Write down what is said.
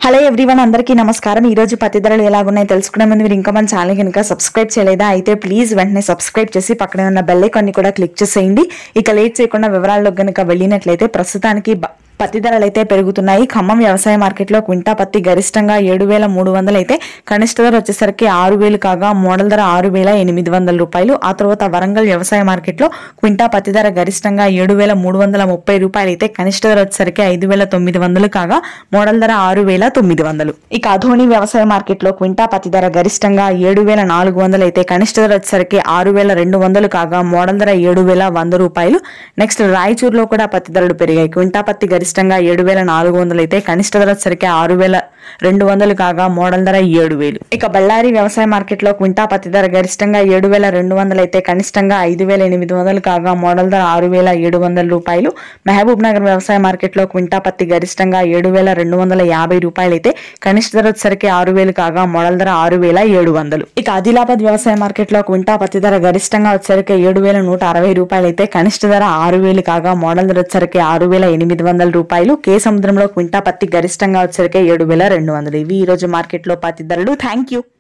hello everyone అందరికీ నమస్కారం ఈ రోజు పత్తి ధరలు ఎలాగున్నాయో తెలుసుకునే ముందు మీరు ఇంకా మన ఛానల్ కనుక సబ్స్క్రైబ్ చేయలేదా అయితే ప్లీజ్ వెంటనే సబ్స్క్రైబ్ చేసి పక్కనే ఉన్న బెల్ ఐకాన్ని కూడా క్లిక్ చేసేయండి ఇక లేట్ చేయకుండా వివరాల్లో కనుక వెళ్ళినట్లయితే ప్రస్తుతానికి బ- పత్తి ధరలు అయితే పెరుగుతున్నాయి ఖమ్మం వ్యవసాయ మార్కెట్లో క్వింటా పత్తి గరిష్టంగా ఏడు వేల మూడు వందలు అయితే కనిష్ట ధర వచ్చేసరికి ఆరు వేలు కాగా మోడల్ ధర ఆరు వేల ఎనిమిది వందల రూపాయలు ఆ తర్వాత వరంగల్ వ్యవసాయ మార్కెట్లో క్వింటా పత్తి ధర గరిష్టంగా ఏడు వేల మూడు వందల ముప్పై రూపాయలు అయితే కనిష్ట ధర వచ్చేసరికి ఐదు వేల తొమ్మిది వందలు కాగా మోడల్ ధర ఆరు వేల తొమ్మిది వందలు ఇక అధోని వ్యవసాయ మార్కెట్లో క్వింటా పత్తి ధర గరిష్టంగా ఏడు వేల నాలుగు వందలు అయితే కనిష్ట ధర వచ్చేసరికి ఆరు వేల రెండు వందలు కాగా మోడల్ ధర ఏడు వేల వంద రూపాయలు నెక్స్ట్ రాయచూరులో కూడా పత్తి ధరలు పెరిగాయి క్వింటా పత్తి గరిష్టంగా ఏడు వేల నాలుగు వందలు అయితే కనిష్ట ధర వచ్చేసరికి ఆరు వేల రెండు వందలు కాగా మోడల్ ధర ఏడు వేలు ఇక బళ్ళారి వ్యవసాయ మార్కెట్లో క్వింటా పత్తి ధర గరిష్టంగా ఏడు వేల రెండు వందలు అయితే కనిష్టంగా ఐదు వేల ఎనిమిది వందలు కాగా మోడల్ ధర ఆరు వేల ఏడు వందల రూపాయలు మహబూబ్ నగర్ వ్యవసాయ మార్కెట్లో క్వింటా పత్తి గరిష్టంగా ఏడు వేల రెండు వందల యాభై రూపాయలు అయితే కనిష్ట ధర వచ్చేసరికి ఆరు వేలు కాగా మోడల్ ధర ఆరు వేల ఏడు వందలు ఇక ఆదిలాబాద్ వ్యవసాయ మార్కెట్లో క్వింటా పత్తి ధర గరిష్టంగా వచ్చేసరికి ఏడు వేల నూట అరవై రూపాయలు అయితే కనిష్ట ధర ఆరు వేలు కాగా మోడల్ ధర వచ్చేసరికి ఆరు వేల ఎనిమిది వందల రూపాయలు కే సముద్రంలో క్వింటా పత్తి గరిష్టంగా వచ్చేసరికి ఏడు వేల రెండు వందలు ఇవి ఈ రోజు మార్కెట్లో పత్తి ధరలు థ్యాంక్ యూ